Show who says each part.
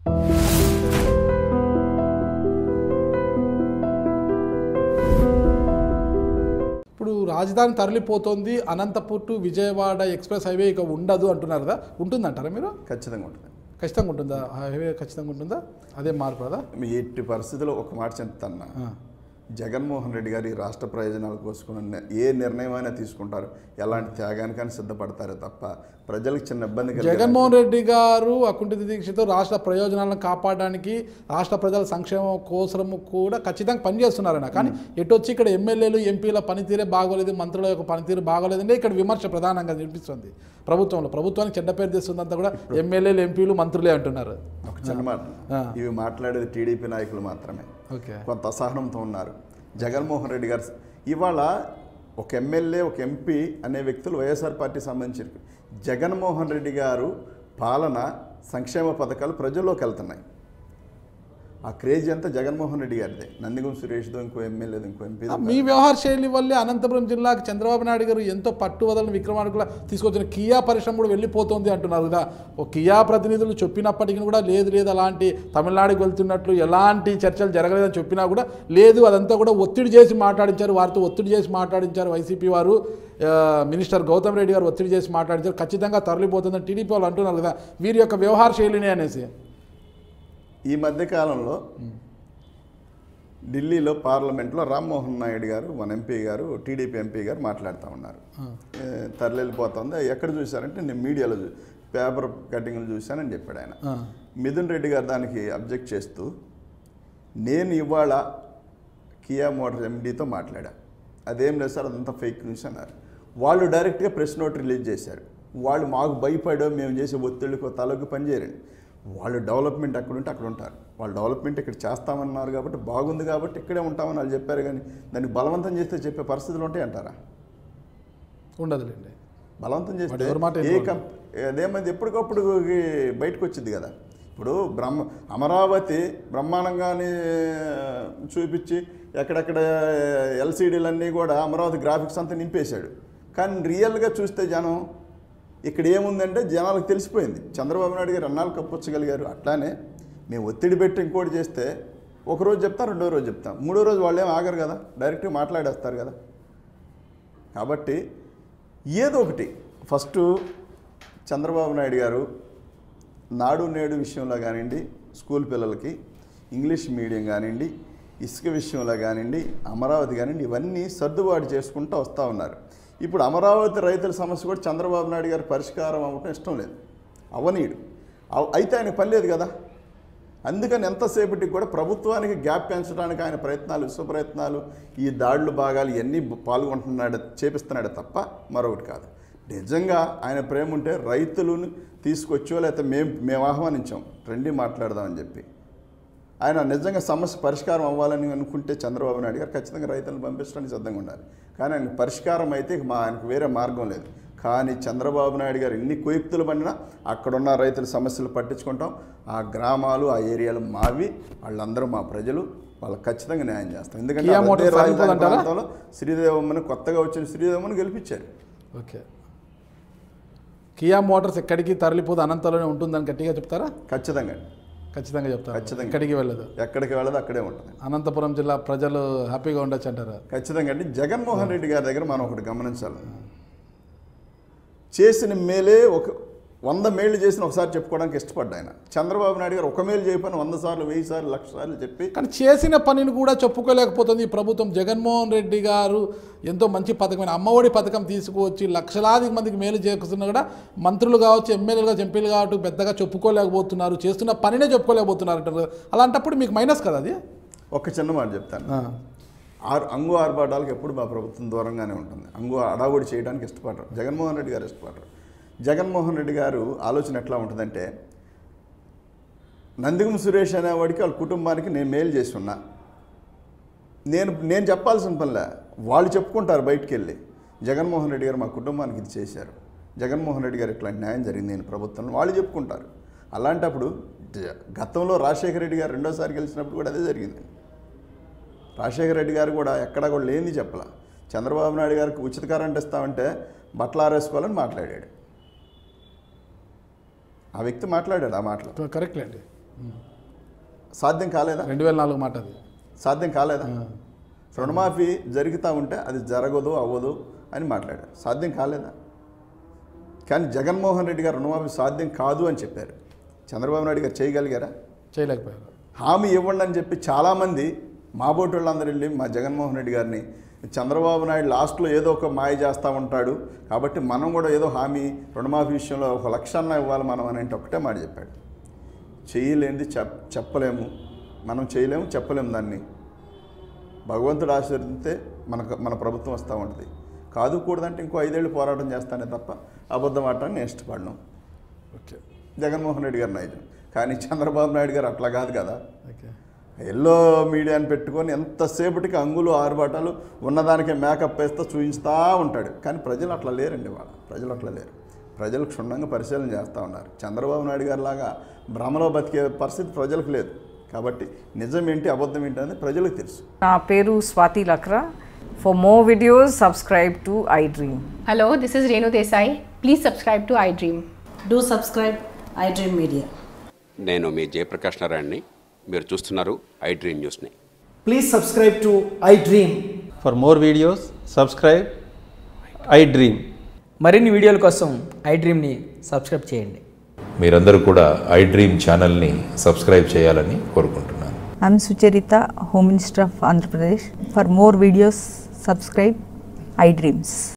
Speaker 1: ఇప్పుడు రాజధాని తరలిపోతుంది Anantapur to Vijayawada express highway ఇక ఉండదు అంటున్నారు కదా ఉంటుందంటారా మీరు
Speaker 2: ఖచ్చితంగా ఉంటుంది
Speaker 1: ఖచ్చితంగా ఉంటుందా హైవే ఖచ్చితంగా ఉంటుందా అదే మార్పు కదా
Speaker 2: మీ ఎట్టి పరిస్థితుల్లో ఒక మాట చెప్తాను జగన్మోహన్ రెడ్డి గారు ఈ రాష్ట్ర ప్రయోజనాల కోసం ఏ నిర్ణయం అయినా తీసుకుంటారు ఎలాంటి త్యాగానికైనా సిద్ధపడతారు తప్ప ప్రజలకు చిన్న ఇబ్బంది కలిగే
Speaker 1: జగన్మోహన్ రెడ్డి గారు అకుంఠిత దీక్షతో రాష్ట్ర ప్రయోజనాలను కాపాడడానికి రాష్ట్ర ప్రజల సంక్షేమం కోసము కూడా ఖచ్చితంగా పనిచేస్తున్నారన్న కానీ ఎటు వచ్చి ఇక్కడ ఎమ్మెల్యేలు ఎంపీల పనితీరే బాగోలేదు మంత్రుల యొక్క పనితీరు బాగోలేదంటే ఇక్కడ విమర్శ ప్రధానంగా వినిపిస్తుంది ప్రభుత్వంలో ప్రభుత్వానికి చెడ్డ పేరు తెస్తుందంతా కూడా ఎమ్మెల్యేలు ఎంపీలు మంత్రులే అంటున్నారు
Speaker 2: ఒక చిన్న మాట
Speaker 1: ఆ.
Speaker 2: ఇవి మాట్లాడేది టీడీపీ నాయకులు మాత్రమే
Speaker 1: ఓకే
Speaker 2: కొంత అసహనంతో ఉన్నారు జగన్మోహన్ రెడ్డి గారు ఇవాళ ఒక ఎమ్మెల్యే ఒక ఎంపీ అనే వ్యక్తులు వైఎస్ఆర్ పార్టీ సంబంధించి జగన్మోహన్ రెడ్డి గారు పాలన సంక్షేమ పథకాలు ప్రజల్లోకి వెళ్తున్నాయి ఆ క్రేజ్ అంతా జగన్మోహన్ రెడ్డి గారిదే నందిగం సురేష్దో ఇంకో ఎమ్మెల్యేదో ఇంకో ఎంపీ
Speaker 1: మీ వ్యవహార శైలి వల్లే అనంతపురం జిల్లాకి చంద్రబాబు నాయుడు గారు ఎంతో పట్టువదలని విక్రమార్కుల తీసుకొచ్చిన కియా పరిశ్రమ కూడా వెళ్ళిపోతుంది అంటున్నారు కదా ఓ కియా ప్రతినిధులు చెప్పినప్పటికీ కూడా లేదు లేదు అలాంటి తమిళనాడుకి వెళ్తున్నట్లు ఎలాంటి చర్చలు జరగలేదని చెప్పినా కూడా లేదు అదంతా కూడా ఒత్తిడి చేసి మాట్లాడించారు వారితో ఒత్తిడి చేసి మాట్లాడించారు వైసీపీ వారు ఆ, మినిస్టర్ గౌతమ్ రెడ్డి గారు ఒత్తిడి చేసి మాట్లాడించారు ఖచ్చితంగా తరలిపోతుందని టీడీపీ వాళ్ళు అంటున్నారు కదా వీరి యొక్క వ్యవహార శైలిని అనేసి
Speaker 2: ఈ మధ్య కాలంలో ఢిల్లీలో పార్లమెంట్లో రామ్మోహన్ నాయుడు గారు మన ఎంపీ గారు టీడీపీ ఎంపీ గారు మాట్లాడుతూ ఉన్నారు ఏ, తరలిపోతుంది ఎక్కడ చూశారంటే నేను మీడియాలో చూ పేపర్ కటింగ్లు చూశానని చెప్పాడు ఆయన
Speaker 1: ఆ,
Speaker 2: మిథున్ రెడ్డి గారు దానికి అబ్జెక్ట్ చేస్తూ నేను ఇవాళ కియా మోటార్ ఎండీతో మాట్లాడా అదేం లేదు సార్ అదంతా ఫేక్ న్యూస్ అన్నారు వాళ్ళు డైరెక్ట్గా ప్రెస్ నోట్ రిలీజ్ చేశారు వాళ్ళు మాకు భయపడో మేము చేసే ఒత్తిడికి తలకు పనిచేయరండి వాళ్ళు డెవలప్మెంట్ అక్కడ ఉంటే అక్కడ ఉంటారు వాళ్ళు డెవలప్మెంట్ ఇక్కడ చేస్తామన్నారు కాబట్టి బాగుంది కాబట్టి ఇక్కడే ఉంటామని వాళ్ళు చెప్పారు కానీ దాన్ని బలవంతం చేస్తే చెప్పే పరిస్థితులు ఉంటాయి అంటారా
Speaker 1: ఉండదులేండి
Speaker 2: బలవంతం
Speaker 1: వాడు
Speaker 2: చేస్తే
Speaker 1: ఎవరి మాట
Speaker 2: ఏ
Speaker 1: వినకూడదు.
Speaker 2: కంప్ అదేమైంది ఎప్పటికప్పుడు బయటకు వచ్చింది కదా ఇప్పుడు బ్రహ్మ అమరావతి బ్రహ్మాండంగానే చూపించి ఎక్కడెక్కడ ఎల్సీడీలన్నీ కూడా అమరావతి గ్రాఫిక్స్ అంతా నింపేశాడు కానీ రియల్గా చూస్తే జనం ఇక్కడ ఏముందంటే జనాలకు తెలిసిపోయింది చంద్రబాబు నాయుడు గారు అన్నాళ్ళు కప్పొచ్చగలిగారు అట్లానే మేము ఒత్తిడి పెట్టి ఇంకోటి చేస్తే ఒక రోజు చెప్తాం రెండో రోజు చెప్తాం మూడో రోజు వాళ్ళు ఏం ఆగరు కదా డైరెక్ట్గా మాట్లాడేస్తారు కదా కాబట్టి ఏదో ఒకటి ఫస్ట్ చంద్రబాబు నాయుడు గారు నాడు నేడు విషయంలో కానివ్వండి స్కూల్ పిల్లలకి ఇంగ్లీష్ మీడియం కానివ్వండి ఇసుక విషయంలో కానివ్వండి అమరావతి కానివ్వండి ఇవన్నీ సర్దుబాటు చేసుకుంటూ వస్తూ ఉన్నారు ఇప్పుడు అమరావతి రైతుల సమస్య కూడా చంద్రబాబు నాయుడు గారు పరిష్కారం అవ్వటం ఇష్టం లేదు అవనీయుడు అవ- అయితే ఆయన పని లేదు కదా అందుకని ఎంతసేపటికి కూడా ప్రభుత్వానికి గ్యాప్ పెంచడానికి ఆయన ప్రయత్నాలు విశ్వ ప్రయత్నాలు ఈ దాడులు భాగాలు ఇవన్నీ పాల్గొంటున్నాడు చేపిస్తున్నాడు తప్ప మరొకటి కాదు నిజంగా ఆయన ప్రేమ ఉంటే రైతులను తీసుకొచ్చో లేకపోతే మేము మేము ఆహ్వానించాం రండి మాట్లాడదామని చెప్పి ఆయన నిజంగా సమస్య పరిష్కారం అవ్వాలని అనుకుంటే చంద్రబాబు నాయుడు గారు ఖచ్చితంగా రైతులను పంపించడానికి సిద్ధంగా ఉండాలి కానీ ఆయనకు పరిష్కారం అయితే ఇక మా ఆయనకు వేరే మార్గం లేదు కానీ చంద్రబాబు నాయుడు గారు ఎన్ని కుయుక్తులు పడినా అక్కడున్న రైతుల సమస్యలు పట్టించుకుంటాం ఆ గ్రామాలు ఆ ఏరియాలు మావి వాళ్ళందరూ మా ప్రజలు వాళ్ళకి ఖచ్చితంగా న్యాయం చేస్తాం ఎందుకంటే
Speaker 1: కియా
Speaker 2: అదే
Speaker 1: మోటార్స్
Speaker 2: రాజధాని
Speaker 1: ఆగిపోదంటారా?
Speaker 2: ప్రాంతంలో శ్రీదేవమ్మని కొత్తగా వచ్చిన శ్రీదేవమ్మని గెలిపించారు
Speaker 1: ఓకే కియా మోటార్స్ ఎక్కడికి తరలిపోదు అనంతలోనే ఉంటుందని గట్టిగా చెప్తారా
Speaker 2: ఖచ్చితంగా
Speaker 1: ఖచ్చితంగా చెప్తారా
Speaker 2: ఖచ్చితంగా.
Speaker 1: ఎక్కడికి వెళ్ళదు
Speaker 2: ఎక్కడికి వెళ్ళదు అక్కడే ఉంటుంది
Speaker 1: అనంతపురం జిల్లా ప్రజలు హ్యాపీగా ఉండొచ్చు అంటారా
Speaker 2: ఖచ్చితంగా అండి జగన్మోహన్ రెడ్డి గారి దగ్గర మనం ఒకటి గమనించాలి చేసిన మేలే ఒక వంద మేళ్ళు చేసిన ఒకసారి చెప్పుకోవడానికి ఇష్టపడ్డా ఆయన చంద్రబాబు నాయుడు గారు ఒక మేలు చేయకపోయినా వంద సార్లు వెయ్యి సార్లు లక్ష సార్లు చెప్పి
Speaker 1: కానీ చేసిన పనిని కూడా చెప్పుకోలేకపోతుంది ఈ ప్రభుత్వం జగన్మోహన్ రెడ్డి గారు ఎంతో మంచి పథకమైన అమ్మఒడి పథకం తీసుకువచ్చి లక్షలాది మందికి మేలు చేస్తున్నా కూడా మంత్రులు కావచ్చు ఎమ్మెల్యేలు కావచ్చు ఎంపీలు కావచ్చు పెద్దగా చెప్పుకోలేకపోతున్నారు చేస్తున్న పనినే చెప్పుకోలేకపోతున్నారు అంటారు కదా. అలాంటప్పుడు మీకు మైనస్ కదా అది
Speaker 2: ఒక చిన్న మాట చెప్తాను
Speaker 1: ఆ,
Speaker 2: ఆరు అంగు ఆర్భాటాలకు ఎప్పుడు మా ప్రభుత్వం దూరంగానే ఉంటుంది అంగు అడావుడి చేయడానికి ఇష్టపడరు జగన్మోహన్ రెడ్డి గారు ఇష్టపడరు జగన్మోహన్ రెడ్డి గారు ఆలోచన ఎట్లా ఉంటుందంటే నందిగం సురేష్ అనేవాడికి వాళ్ళ కుటుంబానికి నేను మేలు చేసి ఉన్నా నేను నేను చెప్పాల్సిన పనిలే వాళ్ళు చెప్పుకుంటారు బయటికి వెళ్ళి జగన్మోహన్ రెడ్డి గారు మా కుటుంబానికి ఇది చేశారు జగన్మోహన్ రెడ్డి గారు ఇట్లాంటి న్యాయం జరిగింది నేను ప్రభుత్వంలో వాళ్ళు చెప్పుకుంటారు అలాంటప్పుడు జ- గతంలో రాజశేఖర రెడ్డి గారు రెండోసారి గెలిచినప్పుడు కూడా అదే జరిగింది రాజశేఖర రెడ్డి గారు కూడా ఎక్కడా కూడా లేనిది చెప్పాల చంద్రబాబు నాయుడు గారికి ఉచిత కరెంట్ ఇస్తామంటే బట్టలు ఆరేసుకోవాలని మాట్లాడాడు ఆ వ్యక్తి మాట్లాడాడు ఆ మాటలు
Speaker 1: కరెక్ట్లే అండి
Speaker 2: సాధ్యం కాలేదా
Speaker 1: రెండు వేల నాలుగు మాట అది
Speaker 2: సాధ్యం కాలేదా రుణమాఫీ జరుగుతూ ఉంటే అది జరగదు అవ్వదు అని మాట్లాడారు సాధ్యం కాలేదా కానీ జగన్మోహన్ రెడ్డి గారు రుణమాఫీ సాధ్యం కాదు అని చెప్పారు చంద్రబాబు నాయుడు గారు చేయగలిగారా
Speaker 1: చేయలేకపోయారు
Speaker 2: హామీ ఇవ్వండి అని చెప్పి చాలామంది మా బోటి వాళ్ళందరూ వెళ్ళి మా జగన్మోహన్ రెడ్డి గారిని చంద్రబాబు నాయుడు లాస్ట్లో ఏదో ఒక మాయ చేస్తూ ఉంటాడు కాబట్టి మనం కూడా ఏదో హామీ రుణమాఫీ విషయంలో ఒక లక్షన్న ఇవ్వాలి మనం అని అంటే ఒకటే మాట చెప్పాడు చేయలేనిది చెప్ చెప్పలేము మనం చేయలేము చెప్పలేము దాన్ని భగవంతుడు ఆశీర్వదిస్తే మనకు మన ప్రభుత్వం వస్తూ ఉంటుంది కాదు కూడదంటే ఇంకో ఐదేళ్ళు పోరాటం చేస్తానే తప్ప అబద్ధం ఆడటాన్ని నేను ఇష్టపడను
Speaker 1: ఓకే
Speaker 2: జగన్మోహన్ రెడ్డి గారి నాయుడు కానీ చంద్రబాబు నాయుడు గారు అట్లా కాదు కదా
Speaker 1: ఓకే
Speaker 2: ఎల్లో మీడియాని పెట్టుకొని ఎంతసేపటికి అంగులు ఆరుబాటాలు ఉన్నదానికే మేకప్ వేస్తూ చూపిస్తూ ఉంటాడు కానీ ప్రజలు అట్లా లేరండి వాళ్ళ ప్రజలు అట్లా లేరు ప్రజలు క్షుణ్ణంగా పరిశీలన చేస్తూ ఉన్నారు చంద్రబాబు నాయుడు గారి లాగా భ్రమలో బతికే పరిస్థితి ప్రజలకు లేదు కాబట్టి నిజం ఏంటి అబద్ధం ఏంటి అనేది ప్రజలకు తెలుసు
Speaker 3: నా పేరు Swathi Lakra for more videos subscribe to I dream
Speaker 4: Hello, this is Renu Desai. Please subscribe to iDream.
Speaker 5: Do subscribe iDream Media.
Speaker 6: నేను మీ జయప్రకాష్ నారాయణని మీరు చూస్తున్నారు ఐ డ్రీమ్ న్యూస్ని
Speaker 7: Please subscribe to iDream.
Speaker 8: For more videos, subscribe I Dream.
Speaker 9: మరిన్ని వీడియోల కోసం I డ్రీమ్ని subscribe చేయండి
Speaker 10: మీరందరూ కూడా ఐ డ్రీమ్ ఛానల్ని సబ్స్క్రైబ్ చేయాలని కోరుకుంటున్నాను
Speaker 11: I'm Sucharita, Home Minister of Andhra Pradesh. For more videos, subscribe iDreams.